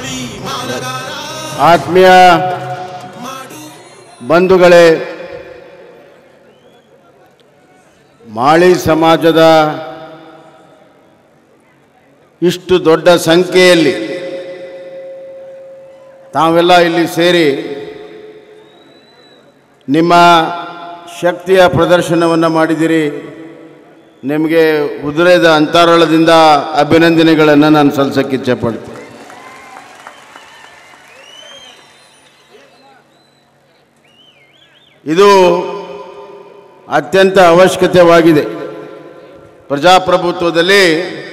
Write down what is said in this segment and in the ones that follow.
ಆತ್ಮೀಯ ಬಂಧುಗಳೇ ಮಾಳಿ ಸಮಾಜದ ಇಷ್ಟು ದೊಡ್ಡ ಸಂಖ್ಯೆಯಲ್ಲಿ ತಾವೆಲ್ಲ ಇಲ್ಲಿ ಸೇರಿ ನಿಮ್ಮ ಶಕ್ತಿಯ ಪ್ರದರ್ಶನವನ್ನು ಮಾಡಿದಿರಿ ನಿಮಗೆ ಉದುರೆದ ಅಂತರಾಳದಿಂದ ಅಭಿನಂದನೆಗಳನ್ನು ನಾನು ಸಲ್ಲಿಸಕ್ಕೆ ಇಚ್ಛೆಪಡ್ತೀನಿ ಇದು ಅತ್ಯಂತ ಅವಶ್ಯಕತೆವಾಗಿದೆ ಪ್ರಜಾಪ್ರಭುತ್ವದಲ್ಲಿ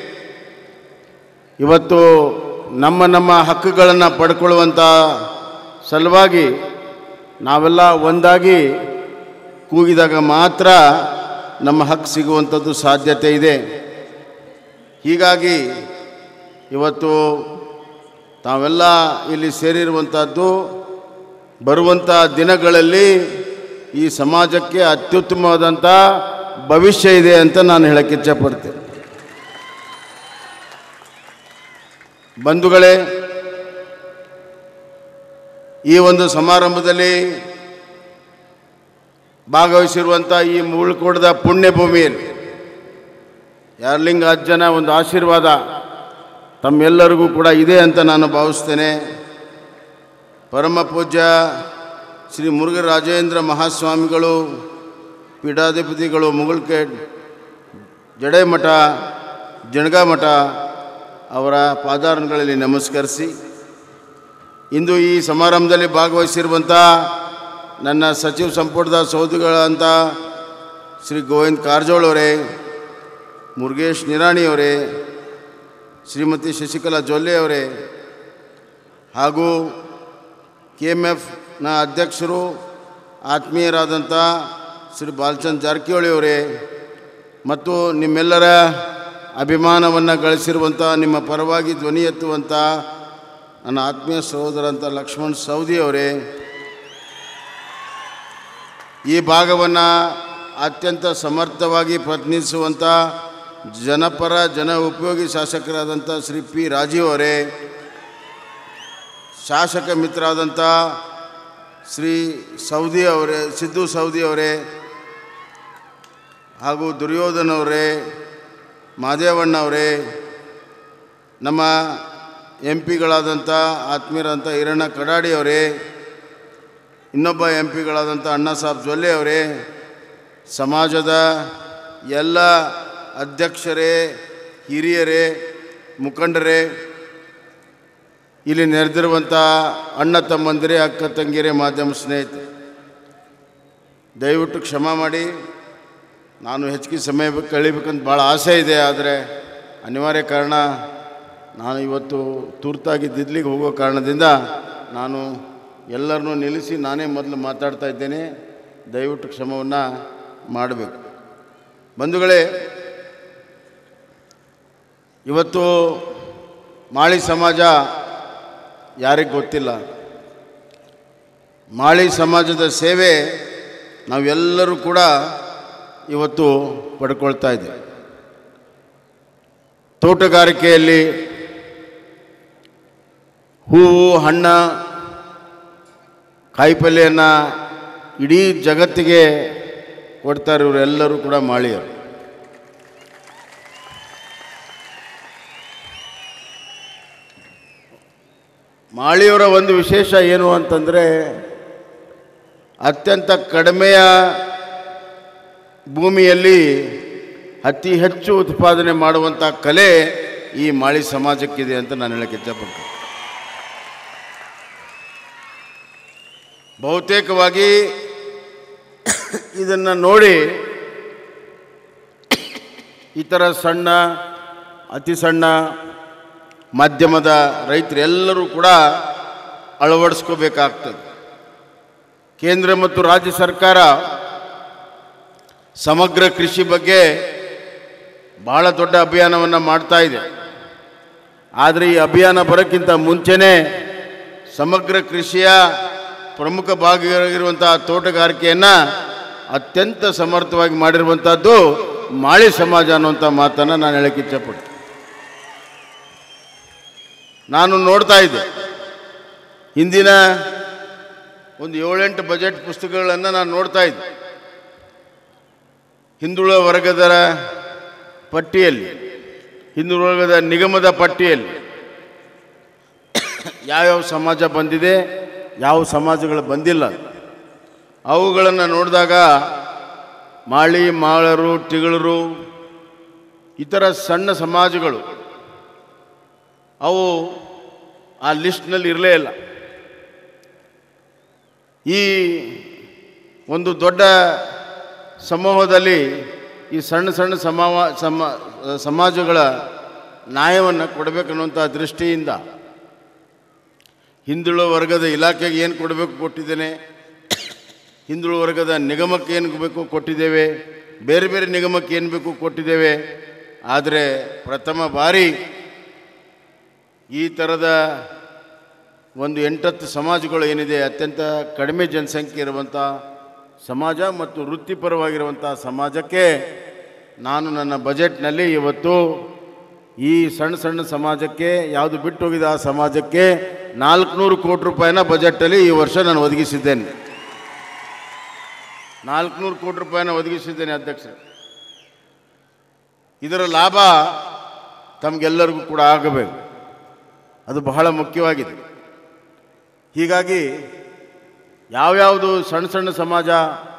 ಇವತ್ತು ನಮ್ಮ ನಮ್ಮ ಹಕ್ಕುಗಳನ್ನು ಪಡ್ಕೊಳ್ಳುವಂಥ ಸಲುವಾಗಿ ನಾವೆಲ್ಲ ಒಂದಾಗಿ ಕೂಗಿದಾಗ ಮಾತ್ರ ನಮ್ಮ ಹಕ್ಕು ಸಿಗುವಂಥದ್ದು ಸಾಧ್ಯತೆ ಇದೆ ಹೀಗಾಗಿ ಇವತ್ತು ತಾವೆಲ್ಲ ಇಲ್ಲಿ ಸೇರಿರುವಂಥದ್ದು ಬರುವಂಥ ದಿನಗಳಲ್ಲಿ ಈ ಸಮಾಜಕ್ಕೆ ಅತ್ಯುತ್ತಮವಾದಂಥ ಭವಿಷ್ಯ ಇದೆ ಅಂತ ನಾನು ಹೇಳಕ್ಕೆ ಇಚ್ಛಪಡ್ತೇನೆ ಬಂಧುಗಳೇ ಈ ಒಂದು ಸಮಾರಂಭದಲ್ಲಿ ಭಾಗವಹಿಸಿರುವಂಥ ಈ ಮುಳ್ಕೋಡದ ಪುಣ್ಯಭೂಮಿಯಲ್ಲಿ ಯಾರ್ಲಿಂಗ ಅಜ್ಜನ ಒಂದು ಆಶೀರ್ವಾದ ತಮ್ಮೆಲ್ಲರಿಗೂ ಕೂಡ ಇದೆ ಅಂತ ನಾನು ಭಾವಿಸ್ತೇನೆ ಪರಮ ಪೂಜ್ಯ ಶ್ರೀ ಮುರುಘರಾಜೇಂದ್ರ ಮಹಾಸ್ವಾಮಿಗಳು ಪೀಠಾಧಿಪತಿಗಳು ಮುಗುಳ್ಕೇಡ್ ಜಡೆಮಠ ಜಣಗಾಮಠ ಅವರ ಪಾದಾರಗಳಲ್ಲಿ ನಮಸ್ಕರಿಸಿ ಇಂದು ಈ ಸಮಾರಂಭದಲ್ಲಿ ಭಾಗವಹಿಸಿರುವಂಥ ನನ್ನ ಸಚಿವ ಸಂಪುಟದ ಸಹೋದರಿಗಳಂಥ ಶ್ರೀ ಗೋವಿಂದ್ ಕಾರಜೋಳ್ ಅವರೇ ಮುರುಗೇಶ್ ನಿರಾಣಿಯವರೇ ಶ್ರೀಮತಿ ಶಶಿಕಲಾ ಜೊಲ್ಲೆ ಅವರೇ ಹಾಗೂ ಕೆ ಎಮ್ ಎಫ್ನ ಅಧ್ಯಕ್ಷರು ಆತ್ಮೀಯರಾದಂಥ ಶ್ರೀ ಬಾಲಚಂದ್ ಜಾರಕಿಹೊಳಿ ಅವರೇ ಮತ್ತು ನಿಮ್ಮೆಲ್ಲರ ಅಭಿಮಾನವನ್ನು ಗಳಿಸಿರುವಂಥ ನಿಮ್ಮ ಪರವಾಗಿ ಧ್ವನಿ ಎತ್ತುವಂಥ ನನ್ನ ಆತ್ಮೀಯ ಸಹೋದರಂಥ ಲಕ್ಷ್ಮಣ್ ಸೌದಿ ಅವರೇ ಈ ಭಾಗವನ್ನು ಅತ್ಯಂತ ಸಮರ್ಥವಾಗಿ ಪ್ರತಿನಿಧಿಸುವಂಥ ಜನಪರ ಜನ ಉಪಯೋಗಿ ಶಾಸಕರಾದಂಥ ಶ್ರೀ ಪಿ ರಾಜೀವ್ ಅವರೇ ಶಾಸಕ ಮಿತ್ರರಾದಂಥ ಶ್ರೀ ಸೌದಿ ಅವರೇ ಸಿದ್ದು ಸೌದಿ ಅವರೇ ಹಾಗೂ ದುರ್ಯೋಧನ್ ಅವರೇ ಮಾದೇವಣ್ಣ ಅವರೇ ನಮ್ಮ ಎಂ ಪಿಗಳಾದಂಥ ಆತ್ಮೀಯರಾದಂಥ ಹಿರಣ್ಣ ಕಡಾಡಿ ಅವರೇ ಇನ್ನೊಬ್ಬ ಎಂ ಪಿಗಳಾದಂಥ ಅಣ್ಣಾ ಸಾಹೇಬ್ ಜೊಲ್ಲೆ ಅವರೇ ಸಮಾಜದ ಎಲ್ಲ ಅಧ್ಯಕ್ಷರೇ ಹಿರಿಯರೇ ಮುಖಂಡರೇ ಇಲ್ಲಿ ನೆರೆದಿರುವಂಥ ಅಣ್ಣ ತಮ್ಮಂದಿರೇ ಅಕ್ಕ ತಂಗಿಯರೇ ಮಾಧ್ಯಮ ಸ್ನೇಹಿತರೆ ದಯವಿಟ್ಟು ಕ್ಷಮಾ ಮಾಡಿ ನಾನು ಹೆಚ್ಚಿಗೆ ಸಮಯ ಕಳಿಬೇಕಂತ ಭಾಳ ಆಸೆ ಇದೆ ಆದರೆ ಅನಿವಾರ್ಯ ಕಾರಣ ನಾನು ಇವತ್ತು ತುರ್ತಾಗಿ ದಿದ್ಲಿಗೆ ಹೋಗೋ ಕಾರಣದಿಂದ ನಾನು ಎಲ್ಲರನ್ನೂ ನಿಲ್ಲಿಸಿ ನಾನೇ ಮೊದಲು ಮಾತಾಡ್ತಾ ಇದ್ದೇನೆ ದಯವಿಟ್ಟು ಕ್ಷಮವನ್ನು ಮಾಡಬೇಕು ಬಂಧುಗಳೇ ಇವತ್ತು ಮಾಳಿ ಸಮಾಜ ಯಾರಿಗೆ ಗೊತ್ತಿಲ್ಲ ಮಾಳಿ ಸಮಾಜದ ಸೇವೆ ನಾವೆಲ್ಲರೂ ಕೂಡ ಇವತ್ತು ಪಡ್ಕೊಳ್ತಾ ಇದ್ದೇವೆ ತೋಟಗಾರಿಕೆಯಲ್ಲಿ ಹೂವು ಹಣ್ಣ ಕಾಯಿಪಲ್ಯವನ್ನು ಇಡೀ ಜಗತ್ತಿಗೆ ಕೊಡ್ತಾರೆ ಇವರೆಲ್ಲರೂ ಕೂಡ ಮಾಳಿಯರು ಮಾಳಿಯವರ ಒಂದು ವಿಶೇಷ ಏನು ಅಂತಂದರೆ ಅತ್ಯಂತ ಕಡಿಮೆಯ ಭೂಮಿಯಲ್ಲಿ ಅತಿ ಹೆಚ್ಚು ಉತ್ಪಾದನೆ ಮಾಡುವಂಥ ಕಲೆ ಈ ಮಾಳಿ ಸಮಾಜಕ್ಕಿದೆ ಅಂತ ನಾನು ಹೇಳಕ್ಕೆ ಇಚ್ಛಪಡ್ತೀನಿ ಬಹುತೇಕವಾಗಿ ಇದನ್ನು ನೋಡಿ ಇತರ ಸಣ್ಣ ಅತಿ ಸಣ್ಣ ಮಾಧ್ಯಮದ ರೈತರೆಲ್ಲರೂ ಕೂಡ ಅಳವಡಿಸ್ಕೋಬೇಕಾಗ್ತದೆ ಕೇಂದ್ರ ಮತ್ತು ರಾಜ್ಯ ಸರ್ಕಾರ ಸಮಗ್ರ ಕೃಷಿ ಬಗ್ಗೆ ಬಹಳ ದೊಡ್ಡ ಅಭಿಯಾನವನ್ನು ಮಾಡ್ತಾ ಇದೆ ಆದರೆ ಈ ಅಭಿಯಾನ ಬರೋಕ್ಕಿಂತ ಮುಂಚೆನೇ ಸಮಗ್ರ ಕೃಷಿಯ ಪ್ರಮುಖ ಭಾಗವಾಗಿರುವಂಥ ತೋಟಗಾರಿಕೆಯನ್ನು ಅತ್ಯಂತ ಸಮರ್ಥವಾಗಿ ಮಾಡಿರುವಂಥದ್ದು ಮಾಳಿ ಸಮಾಜ ಅನ್ನುವಂಥ ಮಾತನ್ನು ನಾನು ಹೇಳಕ್ಕೆ ಇಚ್ಛಪಡ್ತೀನಿ ನಾನು ನೋಡ್ತಾ ಇದ್ದೆ ಹಿಂದಿನ ಒಂದು ಏಳೆಂಟು ಬಜೆಟ್ ಪುಸ್ತಕಗಳನ್ನು ನಾನು ನೋಡ್ತಾ ಇದ್ದೆ ಹಿಂದುಳಿದ ವರ್ಗದ ಪಟ್ಟಿಯಲ್ಲಿ ಹಿಂದುಳಿದ ವರ್ಗದ ನಿಗಮದ ಪಟ್ಟಿಯಲ್ಲಿ ಯಾವ್ಯಾವ ಸಮಾಜ ಬಂದಿದೆ ಯಾವ ಸಮಾಜಗಳು ಬಂದಿಲ್ಲ ಅವುಗಳನ್ನು ನೋಡಿದಾಗ ಮಾಳಿ ಮಾಳರು ತಿಗಳರು ಇತರ ಸಣ್ಣ ಸಮಾಜಗಳು ಅವು ಆ ಲಿಸ್ಟ್ನಲ್ಲಿ ಇರಲೇ ಇಲ್ಲ ಈ ಒಂದು ದೊಡ್ಡ ಸಮೂಹದಲ್ಲಿ ಈ ಸಣ್ಣ ಸಣ್ಣ ಸಮಾವ ಸಮ ಸಮಾಜಗಳ ನ್ಯಾಯವನ್ನು ಕೊಡಬೇಕನ್ನುವಂಥ ದೃಷ್ಟಿಯಿಂದ ಹಿಂದುಳಿದ ವರ್ಗದ ಇಲಾಖೆಗೆ ಏನು ಕೊಡಬೇಕು ಕೊಟ್ಟಿದ್ದೇನೆ ಹಿಂದುಳಿದ ವರ್ಗದ ನಿಗಮಕ್ಕೆ ಏನು ಬೇಕು ಕೊಟ್ಟಿದ್ದೇವೆ ಬೇರೆ ಬೇರೆ ನಿಗಮಕ್ಕೆ ಏನು ಬೇಕು ಕೊಟ್ಟಿದ್ದೇವೆ ಆದರೆ ಪ್ರಥಮ ಬಾರಿ ಈ ಥರದ ಒಂದು ಎಂಟತ್ತು ಸಮಾಜಗಳು ಏನಿದೆ ಅತ್ಯಂತ ಕಡಿಮೆ ಜನಸಂಖ್ಯೆ ಇರುವಂಥ ಸಮಾಜ ಮತ್ತು ವೃತ್ತಿಪರವಾಗಿರುವಂಥ ಸಮಾಜಕ್ಕೆ ನಾನು ನನ್ನ ಬಜೆಟ್ನಲ್ಲಿ ಇವತ್ತು ಈ ಸಣ್ಣ ಸಣ್ಣ ಸಮಾಜಕ್ಕೆ ಯಾವುದು ಬಿಟ್ಟು ಹೋಗಿದೆ ಆ ಸಮಾಜಕ್ಕೆ ನಾಲ್ಕುನೂರು ಕೋಟಿ ರೂಪಾಯಿನ ಬಜೆಟಲ್ಲಿ ಈ ವರ್ಷ ನಾನು ಒದಗಿಸಿದ್ದೇನೆ ನಾಲ್ಕುನೂರು ಕೋಟಿ ರೂಪಾಯಿನ ಒದಗಿಸಿದ್ದೇನೆ ಅಧ್ಯಕ್ಷ ಇದರ ಲಾಭ ತಮಗೆಲ್ಲರಿಗೂ ಕೂಡ ಆಗಬೇಕು ಅದು ಬಹಳ ಮುಖ್ಯವಾಗಿದೆ ಹೀಗಾಗಿ ಯಾವ್ಯಾವುದು ಸಣ್ಣ ಸಣ್ಣ ಸಮಾಜ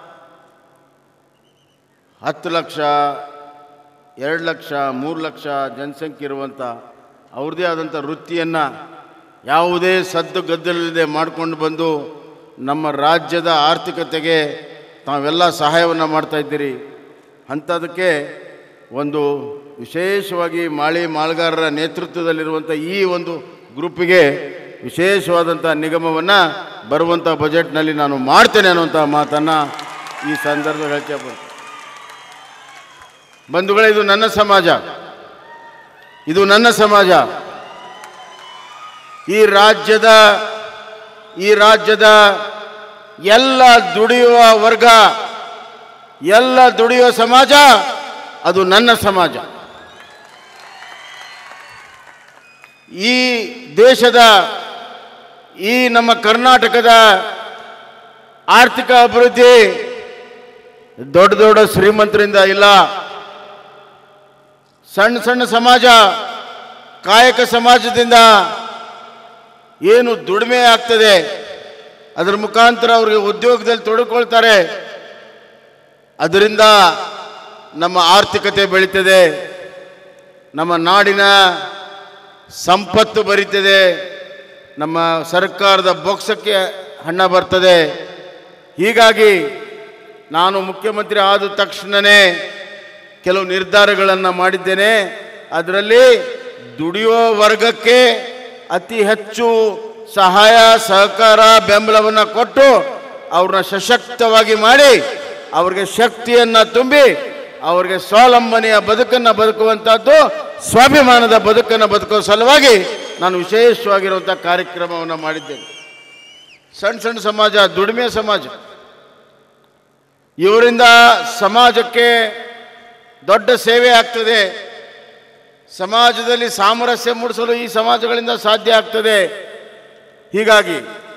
ಹತ್ತು ಲಕ್ಷ ಎರಡು ಲಕ್ಷ ಮೂರು ಲಕ್ಷ ಜನಸಂಖ್ಯೆ ಇರುವಂಥ ಅವ್ರದ್ದೇ ಆದಂಥ ವೃತ್ತಿಯನ್ನು ಯಾವುದೇ ಸದ್ದು ಗದ್ದಲಿಲ್ಲದೆ ಮಾಡಿಕೊಂಡು ಬಂದು ನಮ್ಮ ರಾಜ್ಯದ ಆರ್ಥಿಕತೆಗೆ ತಾವೆಲ್ಲ ಸಹಾಯವನ್ನು ಮಾಡ್ತಾಯಿದ್ದೀರಿ ಅಂಥದಕ್ಕೆ ಒಂದು ವಿಶೇಷವಾಗಿ ಮಾಳಿ ಮಾಳ್ಗಾರರ ನೇತೃತ್ವದಲ್ಲಿರುವಂಥ ಈ ಒಂದು ಗ್ರೂಪಿಗೆ ವಿಶೇಷವಾದಂಥ ನಿಗಮವನ್ನು ಬರುವಂಥ ಬಜೆಟ್ನಲ್ಲಿ ನಾನು ಮಾಡ್ತೇನೆ ಅನ್ನುವಂಥ ಮಾತನ್ನು ಈ ಸಂದರ್ಭದಲ್ಲಿ ಹೇಳ್ತಾ ಬರ್ತೀನಿ ಬಂಧುಗಳೇ ಇದು ನನ್ನ ಸಮಾಜ ಇದು ನನ್ನ ಸಮಾಜ ಈ ರಾಜ್ಯದ ಈ ರಾಜ್ಯದ ಎಲ್ಲ ದುಡಿಯುವ ವರ್ಗ ಎಲ್ಲ ದುಡಿಯುವ ಸಮಾಜ ಅದು ನನ್ನ ಸಮಾಜ ಈ ದೇಶದ ಈ ನಮ್ಮ ಕರ್ನಾಟಕದ ಆರ್ಥಿಕ ಅಭಿವೃದ್ಧಿ ದೊಡ್ಡ ದೊಡ್ಡ ಶ್ರೀಮಂತರಿಂದ ಇಲ್ಲ ಸಣ್ಣ ಸಣ್ಣ ಸಮಾಜ ಕಾಯಕ ಸಮಾಜದಿಂದ ಏನು ದುಡಿಮೆ ಆಗ್ತದೆ ಅದರ ಮುಖಾಂತರ ಅವರಿಗೆ ಉದ್ಯೋಗದಲ್ಲಿ ತೊಡಕೊಳ್ತಾರೆ ಅದರಿಂದ ನಮ್ಮ ಆರ್ಥಿಕತೆ ಬೆಳೀತದೆ ನಮ್ಮ ನಾಡಿನ ಸಂಪತ್ತು ಬರೀತದೆ ನಮ್ಮ ಸರ್ಕಾರದ ಬೊಕ್ಸಕ್ಕೆ ಹಣ ಬರ್ತದೆ ಹೀಗಾಗಿ ನಾನು ಮುಖ್ಯಮಂತ್ರಿ ಆದ ತಕ್ಷಣವೇ ಕೆಲವು ನಿರ್ಧಾರಗಳನ್ನು ಮಾಡಿದ್ದೇನೆ ಅದರಲ್ಲಿ ದುಡಿಯೋ ವರ್ಗಕ್ಕೆ ಅತಿ ಹೆಚ್ಚು ಸಹಾಯ ಸಹಕಾರ ಬೆಂಬಲವನ್ನು ಕೊಟ್ಟು ಅವ್ರನ್ನ ಸಶಕ್ತವಾಗಿ ಮಾಡಿ ಅವ್ರಿಗೆ ಶಕ್ತಿಯನ್ನು ತುಂಬಿ ಅವ್ರಿಗೆ ಸ್ವಾವಲಂಬನೆಯ ಬದುಕನ್ನು ಬದುಕುವಂಥದ್ದು ಸ್ವಾಭಿಮಾನದ ಬದುಕನ್ನು ಬದುಕುವ ಸಲುವಾಗಿ ನಾನು ವಿಶೇಷವಾಗಿರುವಂಥ ಕಾರ್ಯಕ್ರಮವನ್ನು ಮಾಡಿದ್ದೇನೆ ಸಣ್ಣ ಸಣ್ಣ ಸಮಾಜ ದುಡಿಮೆ ಸಮಾಜ ಇವರಿಂದ ಸಮಾಜಕ್ಕೆ ದೊಡ್ಡ ಸೇವೆ ಆಗ್ತದೆ ಸಮಾಜದಲ್ಲಿ ಸಾಮರಸ್ಯ ಮೂಡಿಸಲು ಈ ಸಮಾಜಗಳಿಂದ ಸಾಧ್ಯ ಆಗ್ತದೆ ಹೀಗಾಗಿ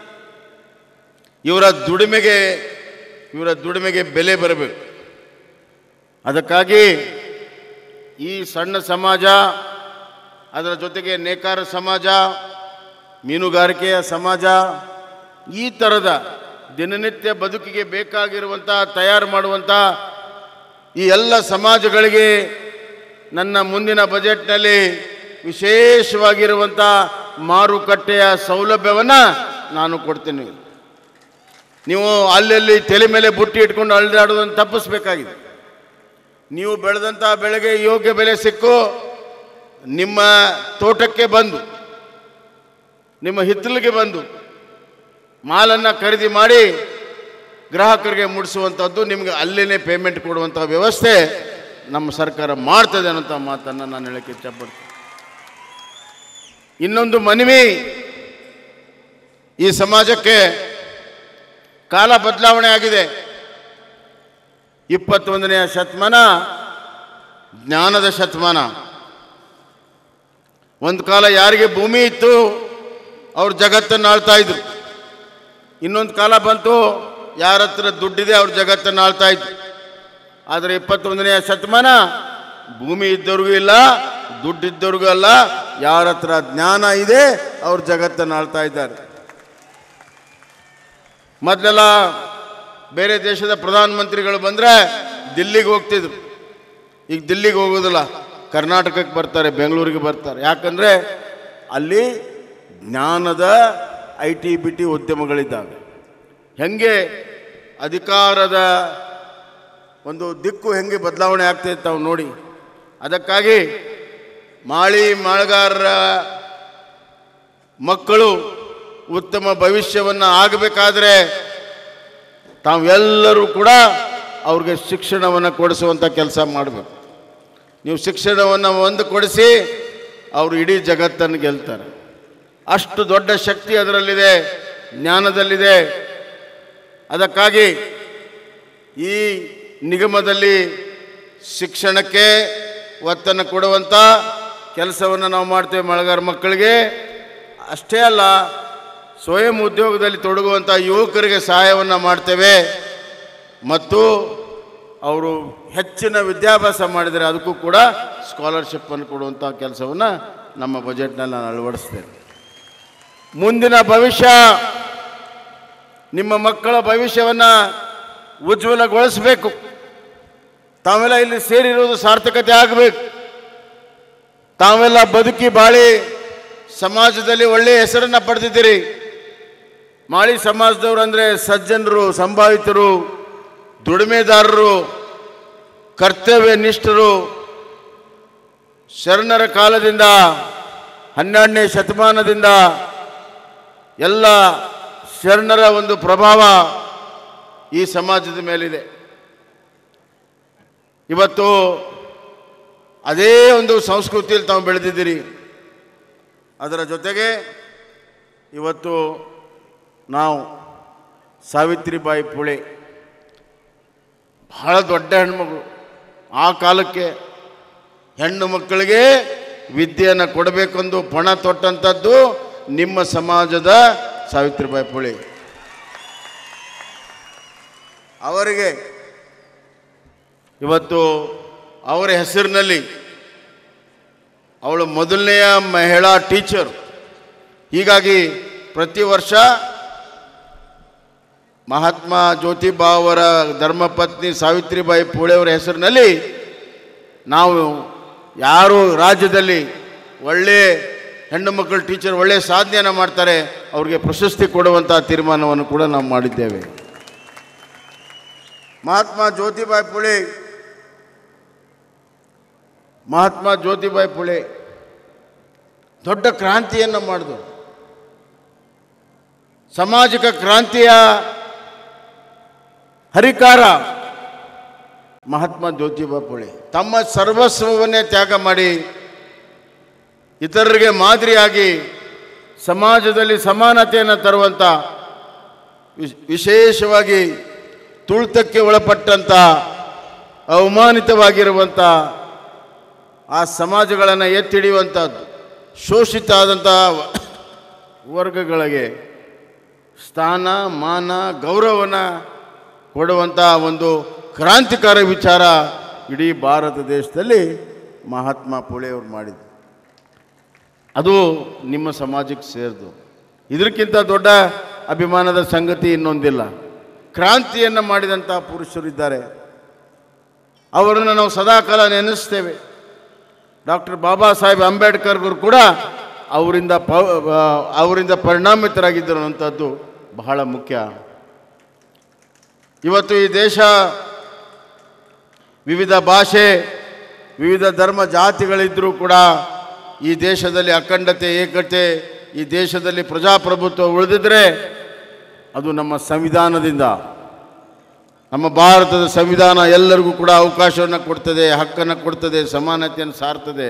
ಇವರ ದುಡಿಮೆಗೆ ಇವರ ದುಡಿಮೆಗೆ ಬೆಲೆ ಬರಬೇಕು ಅದಕ್ಕಾಗಿ ಈ ಸಣ್ಣ ಸಮಾಜ ಅದರ ಜೊತೆಗೆ ನೇಕಾರ ಸಮಾಜ ಮೀನುಗಾರಿಕೆಯ ಸಮಾಜ ಈ ಥರದ ದಿನನಿತ್ಯ ಬದುಕಿಗೆ ಬೇಕಾಗಿರುವಂಥ ತಯಾರು ಮಾಡುವಂಥ ಈ ಎಲ್ಲ ಸಮಾಜಗಳಿಗೆ ನನ್ನ ಮುಂದಿನ ಬಜೆಟ್ನಲ್ಲಿ ವಿಶೇಷವಾಗಿರುವಂಥ ಮಾರುಕಟ್ಟೆಯ ಸೌಲಭ್ಯವನ್ನು ನಾನು ಕೊಡ್ತೀನಿ ನೀವು ಅಲ್ಲಲ್ಲಿ ತಲೆ ಮೇಲೆ ಬುಟ್ಟಿ ಇಟ್ಕೊಂಡು ಅಳ್ದಾಡೋದನ್ನು ತಪ್ಪಿಸ್ಬೇಕಾಗಿದೆ ನೀವು ಬೆಳೆದಂಥ ಬೆಳೆಗೆ ಯೋಗ್ಯ ಬೆಲೆ ಸಿಕ್ಕು ನಿಮ್ಮ ತೋಟಕ್ಕೆ ಬಂದು ನಿಮ್ಮ ಹಿತ್ತಲಿಗೆ ಬಂದು ಮಾಲನ್ನು ಖರೀದಿ ಮಾಡಿ ಗ್ರಾಹಕರಿಗೆ ಮುಡಿಸುವಂಥದ್ದು ನಿಮಗೆ ಅಲ್ಲೇ ಪೇಮೆಂಟ್ ಕೊಡುವಂಥ ವ್ಯವಸ್ಥೆ ನಮ್ಮ ಸರ್ಕಾರ ಮಾಡ್ತದೆ ಅನ್ನೋಂಥ ಮಾತನ್ನು ನಾನು ಹೇಳಕ್ಕೆ ಇಷ್ಟಪಡ್ತೀನಿ ಇನ್ನೊಂದು ಮನವಿ ಈ ಸಮಾಜಕ್ಕೆ ಕಾಲ ಬದಲಾವಣೆ ಆಗಿದೆ ಇಪ್ಪತ್ತೊಂದನೆಯ ಶತಮಾನ ಜ್ಞಾನದ ಶತಮಾನ ಒಂದು ಕಾಲ ಯಾರಿಗೆ ಭೂಮಿ ಇತ್ತು ಅವ್ರು ಜಗತ್ತನ್ನು ಆಳ್ತಾ ಇದ್ರು ಇನ್ನೊಂದು ಕಾಲ ಬಂತು ಯಾರ ಹತ್ರ ದುಡ್ಡಿದೆ ಅವ್ರ ಜಗತ್ತನ್ನು ಆಳ್ತಾ ಇದ್ರು ಆದರೆ ಇಪ್ಪತ್ತೊಂದನೆಯ ಶತಮಾನ ಭೂಮಿ ಇದ್ದವ್ರಿಗೂ ಇಲ್ಲ ದುಡ್ಡಿದ್ದವ್ರಿಗೂ ಅಲ್ಲ ಯಾರ ಹತ್ರ ಜ್ಞಾನ ಇದೆ ಅವ್ರ ಜಗತ್ತನ್ನು ಆಳ್ತಾ ಇದ್ದಾರೆ ಮೊದಲೆಲ್ಲ ಬೇರೆ ದೇಶದ ಪ್ರಧಾನಮಂತ್ರಿಗಳು ಬಂದರೆ ದಿಲ್ಲಿಗೆ ಹೋಗ್ತಿದ್ರು ಈಗ ದಿಲ್ಲಿಗೆ ಹೋಗೋದಿಲ್ಲ ಕರ್ನಾಟಕಕ್ಕೆ ಬರ್ತಾರೆ ಬೆಂಗಳೂರಿಗೆ ಬರ್ತಾರೆ ಯಾಕಂದರೆ ಅಲ್ಲಿ ಜ್ಞಾನದ ಐ ಟಿ ಬಿ ಟಿ ಉದ್ಯಮಗಳಿದ್ದಾವೆ ಹೆಂಗೆ ಅಧಿಕಾರದ ಒಂದು ದಿಕ್ಕು ಹೆಂಗೆ ಬದಲಾವಣೆ ಆಗ್ತೈತೆ ತಾವು ನೋಡಿ ಅದಕ್ಕಾಗಿ ಮಾಳಿ ಮಾಳಗಾರರ ಮಕ್ಕಳು ಉತ್ತಮ ಭವಿಷ್ಯವನ್ನು ಆಗಬೇಕಾದ್ರೆ ತಾವೆಲ್ಲರೂ ಕೂಡ ಅವ್ರಿಗೆ ಶಿಕ್ಷಣವನ್ನು ಕೊಡಿಸುವಂಥ ಕೆಲಸ ಮಾಡಬೇಕು ನೀವು ಶಿಕ್ಷಣವನ್ನು ಒಂದು ಕೊಡಿಸಿ ಅವರು ಇಡೀ ಜಗತ್ತನ್ನು ಗೆಲ್ತಾರೆ ಅಷ್ಟು ದೊಡ್ಡ ಶಕ್ತಿ ಅದರಲ್ಲಿದೆ ಜ್ಞಾನದಲ್ಲಿದೆ ಅದಕ್ಕಾಗಿ ಈ ನಿಗಮದಲ್ಲಿ ಶಿಕ್ಷಣಕ್ಕೆ ಒತ್ತನ್ನು ಕೊಡುವಂಥ ಕೆಲಸವನ್ನು ನಾವು ಮಾಡ್ತೇವೆ ಮಳೆಗಾರ ಮಕ್ಕಳಿಗೆ ಅಷ್ಟೇ ಅಲ್ಲ ಸ್ವಯಂ ಉದ್ಯೋಗದಲ್ಲಿ ತೊಡಗುವಂಥ ಯುವಕರಿಗೆ ಸಹಾಯವನ್ನು ಮಾಡ್ತೇವೆ ಮತ್ತು ಅವರು ಹೆಚ್ಚಿನ ವಿದ್ಯಾಭ್ಯಾಸ ಮಾಡಿದರೆ ಅದಕ್ಕೂ ಕೂಡ ಸ್ಕಾಲರ್ಶಿಪ್ಪನ್ನು ಕೊಡುವಂಥ ಕೆಲಸವನ್ನು ನಮ್ಮ ಬಜೆಟ್ನಲ್ಲಿ ನಾನು ಅಳವಡಿಸ್ತೇನೆ ಮುಂದಿನ ಭವಿಷ್ಯ ನಿಮ್ಮ ಮಕ್ಕಳ ಭವಿಷ್ಯವನ್ನು ಉಜ್ವಲಗೊಳಿಸಬೇಕು ತಾವೆಲ್ಲ ಇಲ್ಲಿ ಸೇರಿರುವುದು ಸಾರ್ಥಕತೆ ಆಗಬೇಕು ತಾವೆಲ್ಲ ಬದುಕಿ ಬಾಳಿ ಸಮಾಜದಲ್ಲಿ ಒಳ್ಳೆಯ ಹೆಸರನ್ನು ಪಡೆದಿದ್ದೀರಿ ಮಾಳಿ ಸಮಾಜದವರು ಅಂದರೆ ಸಜ್ಜನರು ಸಂಭಾವಿತರು ದುಡಿಮೆದಾರರು ಕರ್ತವ್ಯ ನಿಷ್ಠರು ಶರಣರ ಕಾಲದಿಂದ ಹನ್ನೆರಡನೇ ಶತಮಾನದಿಂದ ಎಲ್ಲ ಶರಣರ ಒಂದು ಪ್ರಭಾವ ಈ ಸಮಾಜದ ಮೇಲಿದೆ ಇವತ್ತು ಅದೇ ಒಂದು ಸಂಸ್ಕೃತಿಯಲ್ಲಿ ತಾವು ಬೆಳೆದಿದ್ದೀರಿ ಅದರ ಜೊತೆಗೆ ಇವತ್ತು ನಾವು ಸಾವಿತ್ರಿಬಾಯಿ ಪುಳೆ ಬಹಳ ದೊಡ್ಡ ಹೆಣ್ಮಗಳು ಆ ಕಾಲಕ್ಕೆ ಹೆಣ್ಣು ಮಕ್ಕಳಿಗೆ ವಿದ್ಯೆಯನ್ನು ಕೊಡಬೇಕೆಂದು ಪಣ ತೊಟ್ಟಂಥದ್ದು ನಿಮ್ಮ ಸಮಾಜದ ಸಾವಿತ್ರಿಬಾಯಿ ಪುಳೆ ಅವರಿಗೆ ಇವತ್ತು ಅವರ ಹೆಸರಿನಲ್ಲಿ ಅವಳು ಮೊದಲನೆಯ ಮಹಿಳಾ ಟೀಚರ್ ಹೀಗಾಗಿ ಪ್ರತಿ ವರ್ಷ ಮಹಾತ್ಮ ಜ್ಯೋತಿಬಾ ಅವರ ಧರ್ಮಪತ್ನಿ ಸಾವಿತ್ರಿಬಾಯಿ ಪುಳೆಯವರ ಹೆಸರಿನಲ್ಲಿ ನಾವು ಯಾರು ರಾಜ್ಯದಲ್ಲಿ ಒಳ್ಳೆ ಹೆಣ್ಣು ಮಕ್ಕಳು ಟೀಚರ್ ಒಳ್ಳೆಯ ಸಾಧನೆಯನ್ನು ಮಾಡ್ತಾರೆ ಅವ್ರಿಗೆ ಪ್ರಶಸ್ತಿ ಕೊಡುವಂಥ ತೀರ್ಮಾನವನ್ನು ಕೂಡ ನಾವು ಮಾಡಿದ್ದೇವೆ ಮಹಾತ್ಮ ಜ್ಯೋತಿಬಾಯಿ ಪುಳೆ ಮಹಾತ್ಮ ಜ್ಯೋತಿಬಾಯಿ ಪುಳೆ ದೊಡ್ಡ ಕ್ರಾಂತಿಯನ್ನು ಮಾಡಿದ್ರು ಸಾಮಾಜಿಕ ಕ್ರಾಂತಿಯ ಹರಿಕಾರ ಮಹಾತ್ಮ ಜ್ಯೋತಿಬಾ ಪುಳೆ ತಮ್ಮ ಸರ್ವಸ್ವವನ್ನೇ ತ್ಯಾಗ ಮಾಡಿ ಇತರರಿಗೆ ಮಾದರಿಯಾಗಿ ಸಮಾಜದಲ್ಲಿ ಸಮಾನತೆಯನ್ನು ತರುವಂಥ ವಿಶ್- ವಿಶೇಷವಾಗಿ ತುಳಿತಕ್ಕೆ ಒಳಪಟ್ಟಂಥ ಅವಮಾನಿತವಾಗಿರುವಂಥ ಆ ಸಮಾಜಗಳನ್ನು ಎತ್ತಿಡಿಯುವಂಥದ್ದು ಶೋಷಿತ ಆದಂಥ ವರ್ಗಗಳಿಗೆ ಸ್ಥಾನ ಮಾನ ಗೌರವನ ಕೊಡುವಂಥ ಒಂದು ಕ್ರಾಂತಿಕಾರ ವಿಚಾರ ಇಡೀ ಭಾರತ ದೇಶದಲ್ಲಿ ಮಹಾತ್ಮ ಪುಳೆಯವರು ಮಾಡಿದ್ರು ಅದು ನಿಮ್ಮ ಸಮಾಜಕ್ಕೆ ಸೇರಿದು ಇದಕ್ಕಿಂತ ದೊಡ್ಡ ಅಭಿಮಾನದ ಸಂಗತಿ ಇನ್ನೊಂದಿಲ್ಲ ಕ್ರಾಂತಿಯನ್ನು ಮಾಡಿದಂಥ ಪುರುಷರಿದ್ದಾರೆ ಅವರನ್ನು ನಾವು ಸದಾಕಾಲ ನೆನೆಸ್ತೇವೆ ಡಾಕ್ಟರ್ ಬಾಬಾ ಸಾಹೇಬ್ ಅಂಬೇಡ್ಕರ್ಗೂ ಕೂಡ ಅವರಿಂದ ಪ ಆ, ಅವರಿಂದ ಪರಿಣಾಮಿತರಾಗಿದ್ದರು ಅನ್ನೋಂಥದ್ದು ಬಹಳ ಮುಖ್ಯ ಇವತ್ತು ಈ ದೇಶ ವಿವಿಧ ಭಾಷೆ ವಿವಿಧ ಧರ್ಮ ಜಾತಿಗಳಿದ್ದರೂ ಕೂಡ ಈ ದೇಶದಲ್ಲಿ ಅಖಂಡತೆ ಏಕತೆ ಈ ದೇಶದಲ್ಲಿ ಪ್ರಜಾಪ್ರಭುತ್ವ ಉಳಿದಿದ್ರೆ ಅದು ನಮ್ಮ ಸಂವಿಧಾನದಿಂದ ನಮ್ಮ ಭಾರತದ ಸಂವಿಧಾನ ಎಲ್ಲರಿಗೂ ಕೂಡ ಅವಕಾಶವನ್ನು ಕೊಡ್ತದೆ ಹಕ್ಕನ್ನು ಕೊಡ್ತದೆ ಸಮಾನತೆಯನ್ನು ಸಾರ್ತದೆ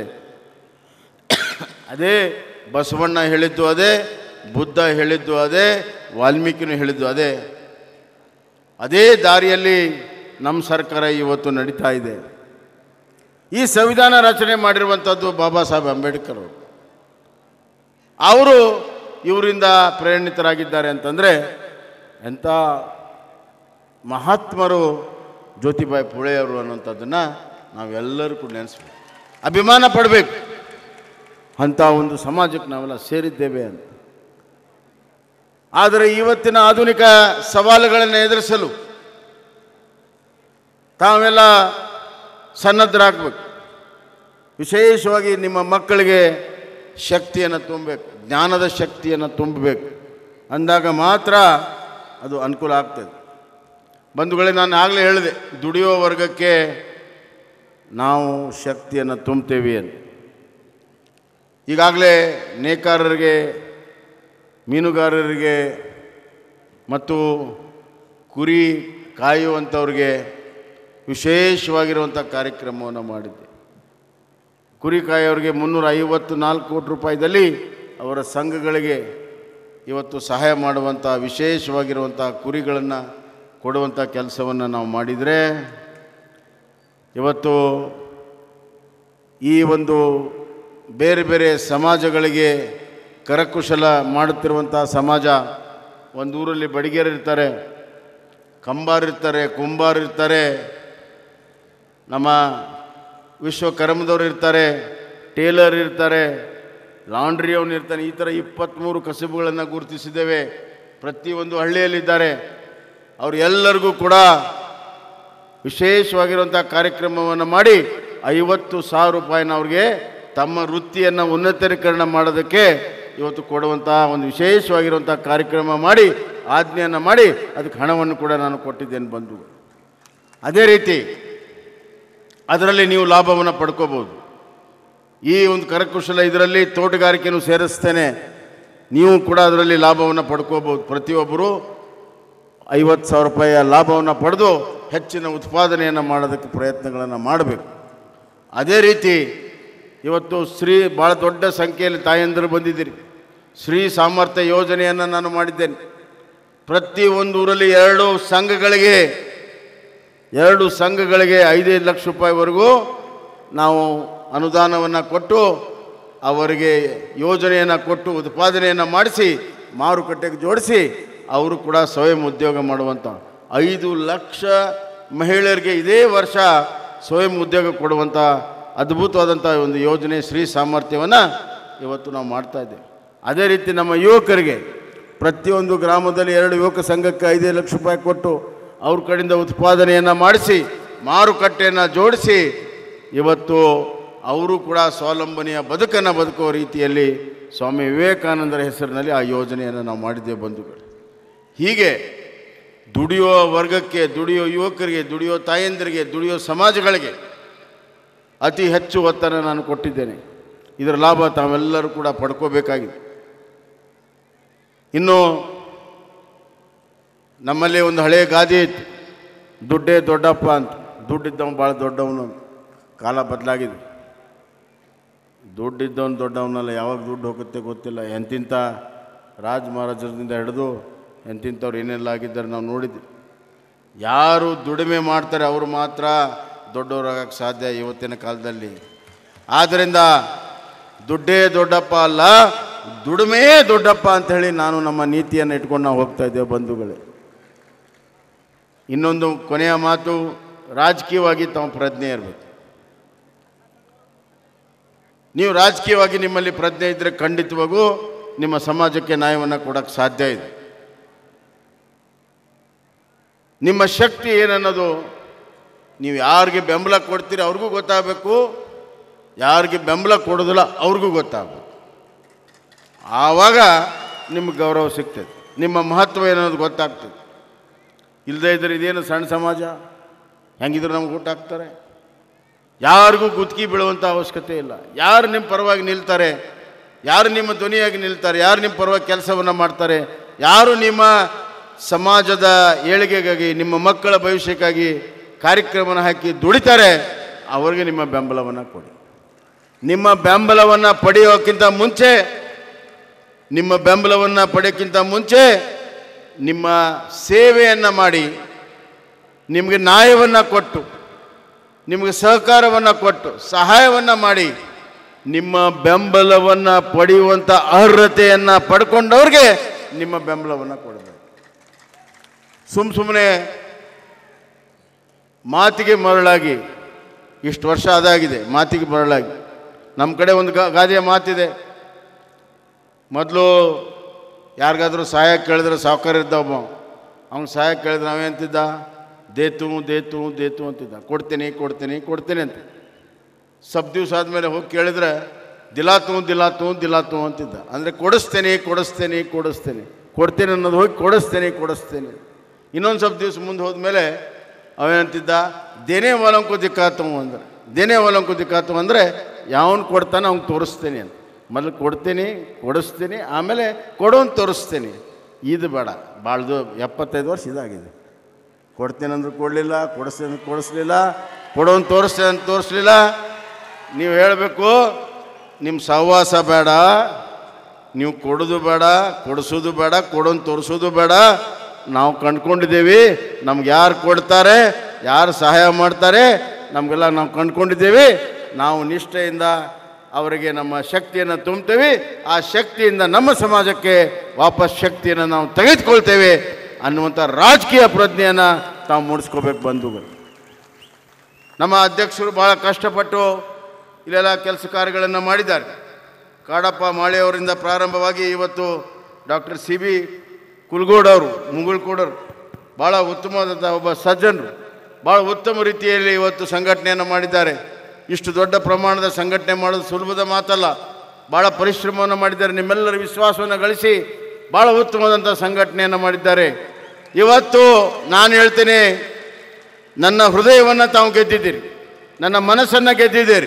ಅದೇ ಬಸವಣ್ಣ ಹೇಳಿದ್ದು ಅದೇ ಬುದ್ಧ ಹೇಳಿದ್ದು ಅದೇ ವಾಲ್ಮೀಕಿನೂ ಹೇಳಿದ್ದು ಅದೇ ಅದೇ ದಾರಿಯಲ್ಲಿ ನಮ್ಮ ಸರ್ಕಾರ ಇವತ್ತು ನಡೀತಾ ಇದೆ ಈ ಸಂವಿಧಾನ ರಚನೆ ಮಾಡಿರುವಂಥದ್ದು ಬಾಬಾ ಸಾಹೇಬ್ ಅಂಬೇಡ್ಕರ್ ಅವರು ಅವರು ಇವರಿಂದ ಪ್ರೇರಿತರಾಗಿದ್ದಾರೆ ಅಂತಂದರೆ ಎಂಥ ಮಹಾತ್ಮರು ಜ್ಯೋತಿಬಾಯಿ ಪುಳೆಯವರು ಅನ್ನೋಂಥದ್ದನ್ನು ನಾವೆಲ್ಲರೂ ಕೂಡ ನೆನೆಸ್ಬೇಕು ಅಭಿಮಾನ ಪಡಬೇಕು ಅಂಥ ಒಂದು ಸಮಾಜಕ್ಕೆ ನಾವೆಲ್ಲ ಸೇರಿದ್ದೇವೆ ಅಂತ ಆದರೆ ಇವತ್ತಿನ ಆಧುನಿಕ ಸವಾಲುಗಳನ್ನು ಎದುರಿಸಲು ತಾವೆಲ್ಲ ಸನ್ನದ್ಧರಾಗಬೇಕು ವಿಶೇಷವಾಗಿ ನಿಮ್ಮ ಮಕ್ಕಳಿಗೆ ಶಕ್ತಿಯನ್ನು ತುಂಬಬೇಕು ಜ್ಞಾನದ ಶಕ್ತಿಯನ್ನು ತುಂಬಬೇಕು ಅಂದಾಗ ಮಾತ್ರ ಅದು ಅನುಕೂಲ ಆಗ್ತದೆ ಬಂಧುಗಳೇ ನಾನು ಆಗಲೇ ಹೇಳಿದೆ ದುಡಿಯೋ ವರ್ಗಕ್ಕೆ ನಾವು ಶಕ್ತಿಯನ್ನು ತುಂಬ್ತೇವೆ ಅಂತ ಈಗಾಗಲೇ ನೇಕಾರರಿಗೆ ಮೀನುಗಾರರಿಗೆ ಮತ್ತು ಕುರಿ ಕಾಯುವಂಥವ್ರಿಗೆ ವಿಶೇಷವಾಗಿರುವಂಥ ಕಾರ್ಯಕ್ರಮವನ್ನು ಮಾಡಿದ್ದೆ ಕುರಿ ಕಾಯೋರಿಗೆ ಮುನ್ನೂರ ಐವತ್ತು ನಾಲ್ಕು ಕೋಟಿ ರೂಪಾಯಿದಲ್ಲಿ ಅವರ ಸಂಘಗಳಿಗೆ ಇವತ್ತು ಸಹಾಯ ಮಾಡುವಂಥ ವಿಶೇಷವಾಗಿರುವಂಥ ಕುರಿಗಳನ್ನು ಕೊಡುವಂಥ ಕೆಲಸವನ್ನು ನಾವು ಮಾಡಿದರೆ ಇವತ್ತು ಈ ಒಂದು ಬೇರೆ ಬೇರೆ ಸಮಾಜಗಳಿಗೆ ಕರಕುಶಲ ಮಾಡುತ್ತಿರುವಂಥ ಸಮಾಜ ಒಂದು ಊರಲ್ಲಿ ಬಡಿಗೆರು ಇರ್ತಾರೆ ಕಂಬಾರಿರ್ತಾರೆ ಕುಂಬಾರಿರ್ತಾರೆ ನಮ್ಮ ವಿಶ್ವಕರ್ಮದವ್ರು ಇರ್ತಾರೆ ಟೇಲರ್ ಇರ್ತಾರೆ ಲಾಂಡ್ರಿ ಅವನು ಇರ್ತಾನೆ ಈ ಥರ ಇಪ್ಪತ್ತ್ಮೂರು ಕಸುಬುಗಳನ್ನು ಗುರುತಿಸಿದ್ದೇವೆ ಪ್ರತಿಯೊಂದು ಹಳ್ಳಿಯಲ್ಲಿದ್ದಾರೆ ಅವರು ಎಲ್ಲರಿಗೂ ಕೂಡ ವಿಶೇಷವಾಗಿರುವಂಥ ಕಾರ್ಯಕ್ರಮವನ್ನು ಮಾಡಿ ಐವತ್ತು ಸಾವಿರ ರೂಪಾಯಿನ ಅವ್ರಿಗೆ ತಮ್ಮ ವೃತ್ತಿಯನ್ನು ಉನ್ನತೀಕರಣ ಮಾಡೋದಕ್ಕೆ ಇವತ್ತು ಕೊಡುವಂಥ ಒಂದು ವಿಶೇಷವಾಗಿರುವಂಥ ಕಾರ್ಯಕ್ರಮ ಮಾಡಿ ಆಜ್ಞೆಯನ್ನು ಮಾಡಿ ಅದಕ್ಕೆ ಹಣವನ್ನು ಕೂಡ ನಾನು ಕೊಟ್ಟಿದ್ದೇನೆ ಬಂದು ಅದೇ ರೀತಿ ಅದರಲ್ಲಿ ನೀವು ಲಾಭವನ್ನು ಪಡ್ಕೋಬೋದು ಈ ಒಂದು ಕರಕುಶಲ ಇದರಲ್ಲಿ ತೋಟಗಾರಿಕೆಯನ್ನು ಸೇರಿಸ್ತೇನೆ ನೀವು ಕೂಡ ಅದರಲ್ಲಿ ಲಾಭವನ್ನು ಪಡ್ಕೋಬೋದು ಪ್ರತಿಯೊಬ್ಬರು ಐವತ್ತು ಸಾವಿರ ರೂಪಾಯಿಯ ಲಾಭವನ್ನು ಪಡೆದು ಹೆಚ್ಚಿನ ಉತ್ಪಾದನೆಯನ್ನು ಮಾಡೋದಕ್ಕೆ ಪ್ರಯತ್ನಗಳನ್ನು ಮಾಡಬೇಕು ಅದೇ ರೀತಿ ಇವತ್ತು ಶ್ರೀ ಭಾಳ ದೊಡ್ಡ ಸಂಖ್ಯೆಯಲ್ಲಿ ತಾಯಂದಿರು ಬಂದಿದ್ದೀರಿ ಶ್ರೀ ಸಾಮರ್ಥ್ಯ ಯೋಜನೆಯನ್ನು ನಾನು ಮಾಡಿದ್ದೇನೆ ಪ್ರತಿ ಒಂದು ಊರಲ್ಲಿ ಎರಡು ಸಂಘಗಳಿಗೆ ಎರಡು ಸಂಘಗಳಿಗೆ ಐದೈದು ಲಕ್ಷ ರೂಪಾಯಿವರೆಗೂ ನಾವು ಅನುದಾನವನ್ನು ಕೊಟ್ಟು ಅವರಿಗೆ ಯೋಜನೆಯನ್ನು ಕೊಟ್ಟು ಉತ್ಪಾದನೆಯನ್ನು ಮಾಡಿಸಿ ಮಾರುಕಟ್ಟೆಗೆ ಜೋಡಿಸಿ ಅವರು ಕೂಡ ಸ್ವಯಂ ಉದ್ಯೋಗ ಮಾಡುವಂಥ ಐದು ಲಕ್ಷ ಮಹಿಳೆಯರಿಗೆ ಇದೇ ವರ್ಷ ಸ್ವಯಂ ಉದ್ಯೋಗ ಕೊಡುವಂಥ ಅದ್ಭುತವಾದಂಥ ಒಂದು ಯೋಜನೆ ಶ್ರೀ ಸಾಮರ್ಥ್ಯವನ್ನು ಇವತ್ತು ನಾವು ಮಾಡ್ತಾ ಇದ್ದೇವೆ ಅದೇ ರೀತಿ ನಮ್ಮ ಯುವಕರಿಗೆ ಪ್ರತಿಯೊಂದು ಗ್ರಾಮದಲ್ಲಿ ಎರಡು ಯುವಕ ಸಂಘಕ್ಕೆ ಐದೈದು ಲಕ್ಷ ರೂಪಾಯಿ ಕೊಟ್ಟು ಅವ್ರ ಕಡೆಯಿಂದ ಉತ್ಪಾದನೆಯನ್ನು ಮಾಡಿಸಿ ಮಾರುಕಟ್ಟೆಯನ್ನು ಜೋಡಿಸಿ ಇವತ್ತು ಅವರು ಕೂಡ ಸ್ವಾವಲಂಬನೆಯ ಬದುಕನ್ನು ಬದುಕುವ ರೀತಿಯಲ್ಲಿ ಸ್ವಾಮಿ ವಿವೇಕಾನಂದರ ಹೆಸರಿನಲ್ಲಿ ಆ ಯೋಜನೆಯನ್ನು ನಾವು ಮಾಡಿದ್ದೇವೆ ಬಂಧುಗಳು ಹೀಗೆ ದುಡಿಯೋ ವರ್ಗಕ್ಕೆ ದುಡಿಯೋ ಯುವಕರಿಗೆ ದುಡಿಯೋ ತಾಯಂದಿರಿಗೆ ದುಡಿಯೋ ಸಮಾಜಗಳಿಗೆ ಅತಿ ಹೆಚ್ಚು ಒತ್ತನ್ನು ನಾನು ಕೊಟ್ಟಿದ್ದೇನೆ ಇದರ ಲಾಭ ತಾವೆಲ್ಲರೂ ಕೂಡ ಪಡ್ಕೋಬೇಕಾಗಿದೆ ಇನ್ನು ನಮ್ಮಲ್ಲಿ ಒಂದು ಹಳೆಯ ಗಾದೆ ಇತ್ತು ದುಡ್ಡೇ ದೊಡ್ಡಪ್ಪ ಅಂತ ದುಡ್ಡಿದ್ದವನು ಭಾಳ ದೊಡ್ಡವನು ಕಾಲ ಬದಲಾಗಿದೆ ದುಡ್ಡಿದ್ದವನು ದೊಡ್ಡವನಲ್ಲ ಯಾವಾಗ ದುಡ್ಡು ಹೋಗುತ್ತೆ ಗೊತ್ತಿಲ್ಲ ಎಂತಿಂಥ ರಾಜ ಮಹಾರಾಜರಿಂದ ಹಿಡಿದು ಎಂತಿಂಥವ್ರು ಏನೆಲ್ಲ ಆಗಿದ್ದಾರೆ ನಾವು ನೋಡಿದ್ವಿ ಯಾರು ದುಡಿಮೆ ಮಾಡ್ತಾರೆ ಅವರು ಮಾತ್ರ ದೊಡ್ಡವರಾಗಕ್ಕೆ ಸಾಧ್ಯ ಇವತ್ತಿನ ಕಾಲದಲ್ಲಿ ಆದ್ದರಿಂದ ದುಡ್ಡೇ ದೊಡ್ಡಪ್ಪ ಅಲ್ಲ ದುಡಿಮೆ ದೊಡ್ಡಪ್ಪ ಅಂತ ಹೇಳಿ ನಾನು ನಮ್ಮ ನೀತಿಯನ್ನು ಇಟ್ಕೊಂಡು ನಾವು ಹೋಗ್ತಾ ಇದ್ದೇವೆ ಬಂಧುಗಳೇ ಇನ್ನೊಂದು ಕೊನೆಯ ಮಾತು ರಾಜಕೀಯವಾಗಿ ತಮ್ಮ ಪ್ರಜ್ಞೆ ಇರಬೇಕು ನೀವು ರಾಜಕೀಯವಾಗಿ ನಿಮ್ಮಲ್ಲಿ ಪ್ರಜ್ಞೆ ಇದ್ದರೆ ಖಂಡಿತವಾಗೂ ನಿಮ್ಮ ಸಮಾಜಕ್ಕೆ ನ್ಯಾಯವನ್ನು ಕೊಡೋಕ್ಕೆ ಸಾಧ್ಯ ಇದೆ ನಿಮ್ಮ ಶಕ್ತಿ ಏನನ್ನೋದು ನೀವು ಯಾರಿಗೆ ಬೆಂಬಲ ಕೊಡ್ತೀರಿ ಅವ್ರಿಗೂ ಗೊತ್ತಾಗಬೇಕು ಯಾರಿಗೆ ಬೆಂಬಲ ಕೊಡೋದಿಲ್ಲ ಅವ್ರಿಗೂ ಗೊತ್ತಾಗಬೇಕು ಆವಾಗ ನಿಮ್ಗೆ ಗೌರವ ಸಿಗ್ತದೆ ನಿಮ್ಮ ಮಹತ್ವ ಏನನ್ನೋದು ಗೊತ್ತಾಗ್ತದೆ ಇಲ್ಲದೇ ಇದ್ರೆ ಇದೇನು ಸಣ್ಣ ಸಮಾಜ ಹೆಂಗಿದ್ರು ನಮ್ಗೆ ಊಟ ಹಾಕ್ತಾರೆ ಯಾರಿಗೂ ಗುತ್ತಿಗೆ ಬೀಳುವಂಥ ಅವಶ್ಯಕತೆ ಇಲ್ಲ ಯಾರು ನಿಮ್ಮ ಪರವಾಗಿ ನಿಲ್ತಾರೆ ಯಾರು ನಿಮ್ಮ ಧ್ವನಿಯಾಗಿ ನಿಲ್ತಾರೆ ಯಾರು ನಿಮ್ಮ ಪರವಾಗಿ ಕೆಲಸವನ್ನು ಮಾಡ್ತಾರೆ ಯಾರು ನಿಮ್ಮ ಸಮಾಜದ ಏಳಿಗೆಗಾಗಿ ನಿಮ್ಮ ಮಕ್ಕಳ ಭವಿಷ್ಯಕ್ಕಾಗಿ ಕಾರ್ಯಕ್ರಮನ ಹಾಕಿ ದುಡಿತಾರೆ ಅವರಿಗೆ ನಿಮ್ಮ ಬೆಂಬಲವನ್ನು ಕೊಡಿ ನಿಮ್ಮ ಬೆಂಬಲವನ್ನು ಪಡೆಯೋಕ್ಕಿಂತ ಮುಂಚೆ ನಿಮ್ಮ ಬೆಂಬಲವನ್ನು ಪಡೆಯೋಕ್ಕಿಂತ ಮುಂಚೆ ನಿಮ್ಮ ಸೇವೆಯನ್ನು ಮಾಡಿ ನಿಮಗೆ ನ್ಯಾಯವನ್ನು ಕೊಟ್ಟು ನಿಮಗೆ ಸಹಕಾರವನ್ನು ಕೊಟ್ಟು ಸಹಾಯವನ್ನು ಮಾಡಿ ನಿಮ್ಮ ಬೆಂಬಲವನ್ನು ಪಡೆಯುವಂಥ ಅರ್ಹತೆಯನ್ನು ಪಡ್ಕೊಂಡವ್ರಿಗೆ ನಿಮ್ಮ ಬೆಂಬಲವನ್ನು ಕೊಡಬೇಕು ಸುಮ್ಮ ಸುಮ್ಮನೆ ಮಾತಿಗೆ ಮರಳಾಗಿ ಇಷ್ಟು ವರ್ಷ ಅದಾಗಿದೆ ಮಾತಿಗೆ ಮರಳಾಗಿ ನಮ್ಮ ಕಡೆ ಒಂದು ಗಾ ಗಾದೆಯ ಮಾತಿದೆ ಮೊದಲು ಯಾರಿಗಾದ್ರೂ ಸಹಾಯ ಕೇಳಿದ್ರೆ ಸಾವುಕಾರ ಇದ್ದ ಒಬ್ಬ ಅವ್ನು ಸಹಾಯ ಕೇಳಿದ್ರೆ ನಾವೇಂತಿದ್ದ ದೇತು ದೇತು ದೇತು ಅಂತಿದ್ದ ಕೊಡ್ತೀನಿ ಕೊಡ್ತೀನಿ ಕೊಡ್ತೀನಿ ಅಂತ ಸಬ್ ದಿವಸ ಆದಮೇಲೆ ಹೋಗಿ ಕೇಳಿದ್ರೆ ದಿಲಾತು ದಿಲಾತು ದಿಲಾತು ಅಂತಿದ್ದ ಅಂದರೆ ಕೊಡಿಸ್ತೇನೆ ಕೊಡಿಸ್ತೇನೆ ಕೊಡಿಸ್ತೇನೆ ಕೊಡ್ತೀನಿ ಅನ್ನೋದು ಹೋಗಿ ಕೊಡಿಸ್ತೇನೆ ಕೊಡಿಸ್ತೇನೆ ಇನ್ನೊಂದು ಸ್ವಲ್ಪ ದಿವಸ ಮುಂದೆ ಹೋದ್ಮೇಲೆ ಅವೇನಂತಿದ್ದ ದೇನೇ ಒಲಂಕು ದಿಕ್ಕಾತು ಅಂದ್ರೆ ದೇನೇ ಒಲಂಕು ದಿಕ್ಕಾತು ಅಂದರೆ ಯಾವನು ಕೊಡ್ತಾನೆ ಅವ್ನು ತೋರಿಸ್ತೇನೆ ಅಂತ ಮೊದಲು ಕೊಡ್ತೀನಿ ಕೊಡಿಸ್ತೀನಿ ಆಮೇಲೆ ಕೊಡೋನ್ ತೋರಿಸ್ತೀನಿ ಇದು ಬೇಡ ಭಾಳದು ಎಪ್ಪತ್ತೈದು ವರ್ಷ ಇದಾಗಿದೆ ಕೊಡ್ತೀನಿ ಅಂದ್ರೆ ಕೊಡಲಿಲ್ಲ ಕೊಡಿಸ್ತೀನಿ ಅಂದ್ರೆ ಕೊಡಿಸ್ಲಿಲ್ಲ ಕೊಡೋನ್ ತೋರಿಸ್ತೇನೆ ಅಂತ ತೋರಿಸ್ಲಿಲ್ಲ ನೀವು ಹೇಳಬೇಕು ನಿಮ್ಮ ಸಹವಾಸ ಬೇಡ ನೀವು ಕೊಡೋದು ಬೇಡ ಕೊಡಿಸೋದು ಬೇಡ ಕೊಡೋನ್ ತೋರಿಸೋದು ಬೇಡ ನಾವು ಕಂಡ್ಕೊಂಡಿದ್ದೀವಿ ನಮ್ಗೆ ಯಾರು ಕೊಡ್ತಾರೆ ಯಾರು ಸಹಾಯ ಮಾಡ್ತಾರೆ ನಮಗೆಲ್ಲ ನಾವು ಕಂಡ್ಕೊಂಡಿದ್ದೀವಿ ನಾವು ನಿಷ್ಠೆಯಿಂದ ಅವರಿಗೆ ನಮ್ಮ ಶಕ್ತಿಯನ್ನು ತುಂಬ್ತೇವೆ ಆ ಶಕ್ತಿಯಿಂದ ನಮ್ಮ ಸಮಾಜಕ್ಕೆ ವಾಪಸ್ ಶಕ್ತಿಯನ್ನು ನಾವು ತೆಗೆದುಕೊಳ್ತೇವೆ ಅನ್ನುವಂಥ ರಾಜಕೀಯ ಪ್ರಜ್ಞೆಯನ್ನು ತಾವು ಮೂಡಿಸ್ಕೋಬೇಕು ಬಂಧುಗಳು ನಮ್ಮ ಅಧ್ಯಕ್ಷರು ಭಾಳ ಕಷ್ಟಪಟ್ಟು ಇಲ್ಲೆಲ್ಲ ಕೆಲಸ ಕಾರ್ಯಗಳನ್ನು ಮಾಡಿದ್ದಾರೆ ಕಾಡಪ್ಪ ಮಾಳಿಯವರಿಂದ ಪ್ರಾರಂಭವಾಗಿ ಇವತ್ತು ಡಾಕ್ಟರ್ ಸಿ ಬಿ ಕುಲ್ಗೋಡ್ ಅವರು ಮುಗುಳ್ಕೋಡರು ಭಾಳ ಉತ್ತಮವಾದಂಥ ಒಬ್ಬ ಸಜ್ಜನರು ಭಾಳ ಉತ್ತಮ ರೀತಿಯಲ್ಲಿ ಇವತ್ತು ಸಂಘಟನೆಯನ್ನು ಮಾಡಿದ್ದಾರೆ ಇಷ್ಟು ದೊಡ್ಡ ಪ್ರಮಾಣದ ಸಂಘಟನೆ ಮಾಡೋದು ಸುಲಭದ ಮಾತಲ್ಲ ಭಾಳ ಪರಿಶ್ರಮವನ್ನು ಮಾಡಿದ್ದಾರೆ ನಿಮ್ಮೆಲ್ಲರ ವಿಶ್ವಾಸವನ್ನು ಗಳಿಸಿ ಭಾಳ ಉತ್ತಮವಾದಂಥ ಸಂಘಟನೆಯನ್ನು ಮಾಡಿದ್ದಾರೆ ಇವತ್ತು ನಾನು ಹೇಳ್ತೇನೆ ನನ್ನ ಹೃದಯವನ್ನು ತಾವು ಗೆದ್ದಿದ್ದೀರಿ ನನ್ನ ಮನಸ್ಸನ್ನು ಗೆದ್ದಿದ್ದೀರಿ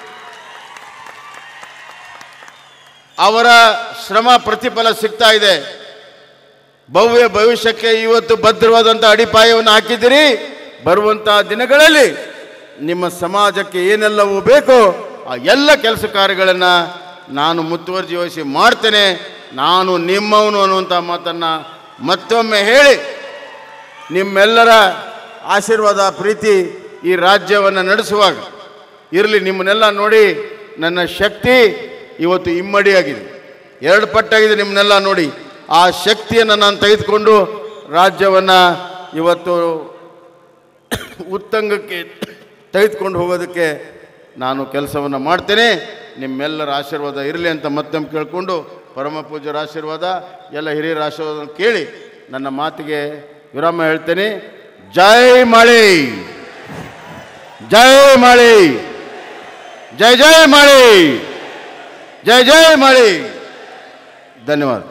ಅವರ ಶ್ರಮ ಪ್ರತಿಫಲ ಸಿಗ್ತಾ ಇದೆ ಭವ್ಯ ಭವಿಷ್ಯಕ್ಕೆ ಇವತ್ತು ಭದ್ರವಾದಂಥ ಅಡಿಪಾಯವನ್ನು ಹಾಕಿದ್ದೀರಿ ಬರುವಂಥ ದಿನಗಳಲ್ಲಿ ನಿಮ್ಮ ಸಮಾಜಕ್ಕೆ ಏನೆಲ್ಲವೂ ಬೇಕೋ ಆ ಎಲ್ಲ ಕೆಲಸ ಕಾರ್ಯಗಳನ್ನು ನಾನು ಮುತುವರ್ಜಿ ವಹಿಸಿ ಮಾಡ್ತೇನೆ ನಾನು ನಿಮ್ಮವನು ಅನ್ನುವಂಥ ಮಾತನ್ನು ಮತ್ತೊಮ್ಮೆ ಹೇಳಿ ನಿಮ್ಮೆಲ್ಲರ ಆಶೀರ್ವಾದ ಪ್ರೀತಿ ಈ ರಾಜ್ಯವನ್ನು ನಡೆಸುವಾಗ ಇರಲಿ ನಿಮ್ಮನ್ನೆಲ್ಲ ನೋಡಿ ನನ್ನ ಶಕ್ತಿ ಇವತ್ತು ಇಮ್ಮಡಿಯಾಗಿದೆ ಎರಡು ಪಟ್ಟಾಗಿದೆ ನಿಮ್ಮನ್ನೆಲ್ಲ ನೋಡಿ ಆ ಶಕ್ತಿಯನ್ನು ನಾನು ತೆಗೆದುಕೊಂಡು ರಾಜ್ಯವನ್ನು ಇವತ್ತು ಉತ್ತಂಗಕ್ಕೆ ತೆಗೆದುಕೊಂಡು ಹೋಗೋದಕ್ಕೆ ನಾನು ಕೆಲಸವನ್ನು ಮಾಡ್ತೇನೆ ನಿಮ್ಮೆಲ್ಲರ ಆಶೀರ್ವಾದ ಇರಲಿ ಅಂತ ಮತ್ತೊಮ್ಮೆ ಕೇಳಿಕೊಂಡು ಪರಮ ಪೂಜ್ಯರ ಆಶೀರ್ವಾದ ಎಲ್ಲ ಹಿರಿಯರ ಆಶೀರ್ವಾದ ಕೇಳಿ ನನ್ನ ಮಾತಿಗೆ ವಿರಾಮ ಹೇಳ್ತೇನೆ ಜೈ ಮಳಿ ಜೈ ಮಳಿ ಜೈ ಜೈ ಮಳಿ ಜೈ ಜೈ ಮಳಿ ಧನ್ಯವಾದ